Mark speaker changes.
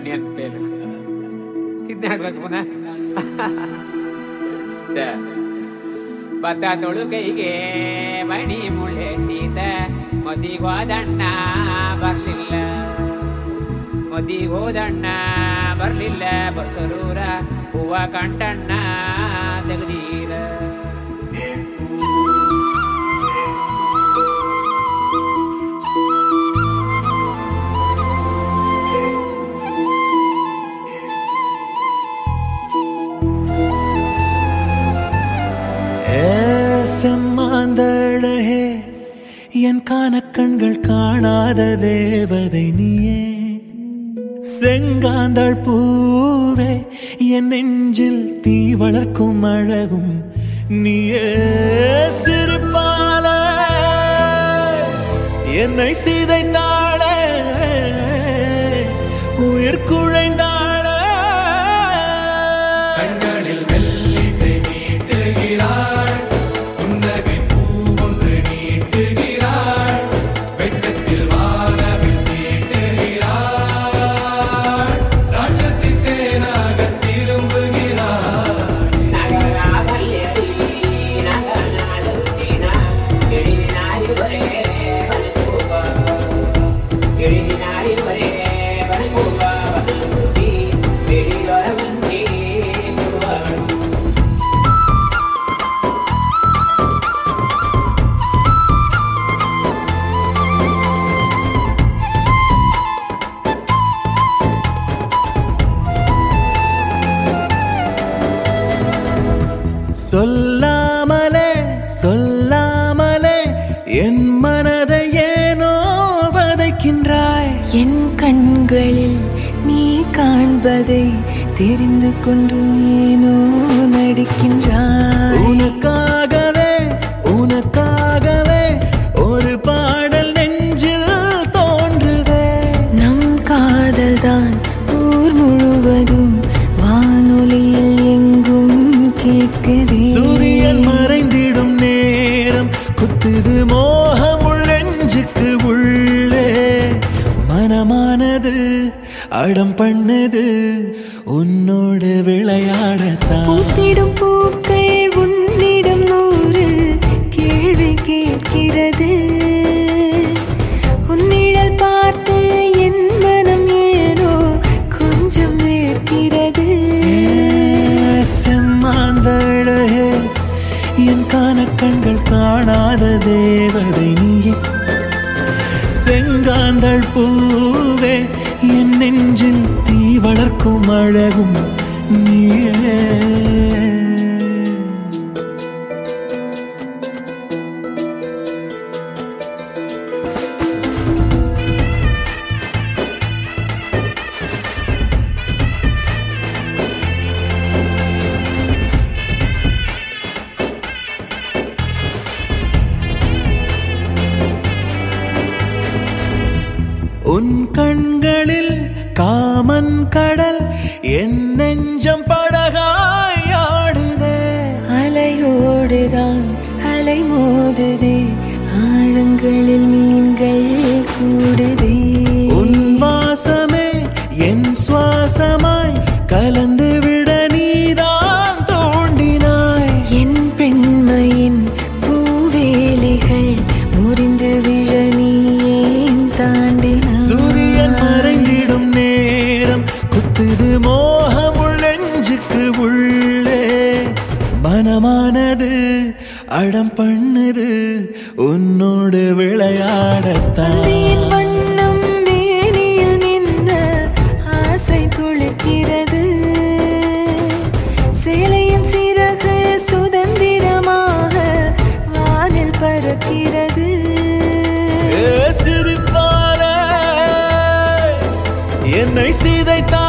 Speaker 1: என் பேரு ಇದ್ನಾಡ್ಬೇಕು ಪುನಃ ಛ ಭತ್ತ ತೊಳುಕೈಗೆ ಮಣಿ ಮುಳ್ಳೆಟ್ಟಿದ ಮದಿಗೋದಣ್ಣ ಬರ್ಲಿಲ್ಲ ಮದಿಗೋದಣ್ಣ ಬರ್ಲಿಲ್ಲ ಬಸರೂರ ಹೂವ ಕಂಟಣ್ಣ ತೆಗ್ದೀರ
Speaker 2: செம்மாந்தழகே என் காணக்கண்கள் காணாத தேவதை நீயே செங்காந்தாள் பூவே என் நெஞ்சில் தீ வளர்க்கும் அழகும் நீயே சிரிப்பால என்னை சிதைத்தாளே உயிர் குழைந்தாளே
Speaker 3: கண்களில் மெல்லிசை மீட்டுகிறாள் புன்னகை பூ ஒன்று நீட்டுகிறாள் வெட்கத்தில் வானவில் தீட்டுகிறாள் ராட்சசி தேனாக திரும்புகிறாள்
Speaker 2: சொல்லாமலே சொல்லாமலே என் மனதை ஏனோ வதைக்கின்றாய்
Speaker 4: என் கண்களில் நீ காண்பதை தெரிந்து கொண்டும் ஏனோ நடிக்கின்றாய்
Speaker 2: உனக்காகவே உனக்காகவே ஒரு பாடல் நெஞ்சில் தோன்றுதே
Speaker 4: நம் காதல்தான் ஊர் முழுவதும் வானொலியில் எங்கும் கேட்குதே
Speaker 2: சூரியன் மறைந்திடும் நேரம் குத்துது மோகம் நெஞ்சுக்கு உள்ளே மனமானது அடம் பண்ணுது உன்னோடு விளையாடத்தான்
Speaker 4: பூத்திடும் பூக்கள் உன்னிடம் நூறு கேள்வி கேட்கிறது உன்னிடல் பார்த்து என் மனம் ஏனோ கொஞ்சம் வேர்க்கிறது
Speaker 2: செம்மாந்தழகே என் காணக்கண்கள் காணாத தேவதை நீயே செங்காந்தள் பூவே என் நெஞ்சில் தீ வளர்க்கும் அழகும் நீயே உன் கண்களில் காமன் கடல் என் நெஞ்சம் படகாய் ஆடுதே
Speaker 4: அலையோடுதான் அலை மோதுதே ஆழங்களில் மீன்கள் கூடுதே
Speaker 2: உன் வாசமே என் சுவாசமாய் கலந்து விட நீதான் தோண்டினாய்
Speaker 4: என் பெண்மையின் பூவேலிகள் முறிந்து விழ நீ ஏன் தாண்டினாய்
Speaker 2: சூரியன் மறைந்திடும் நேரம் குத்துது மோகம் நெஞ்சுக்கு உள்ளே மனமானது அடம் பண்ணுது உன்னோடு விளையாடத்தான்
Speaker 4: என் வண்ணம் மேனியில் நின்ற ஆசை துளிர்க்கிறது சேலையின் சிறகு சுதந்திரமாக வானில் பறக்கிறது
Speaker 2: ஏ சிரிப்பாலே என்னை சிதைத்தா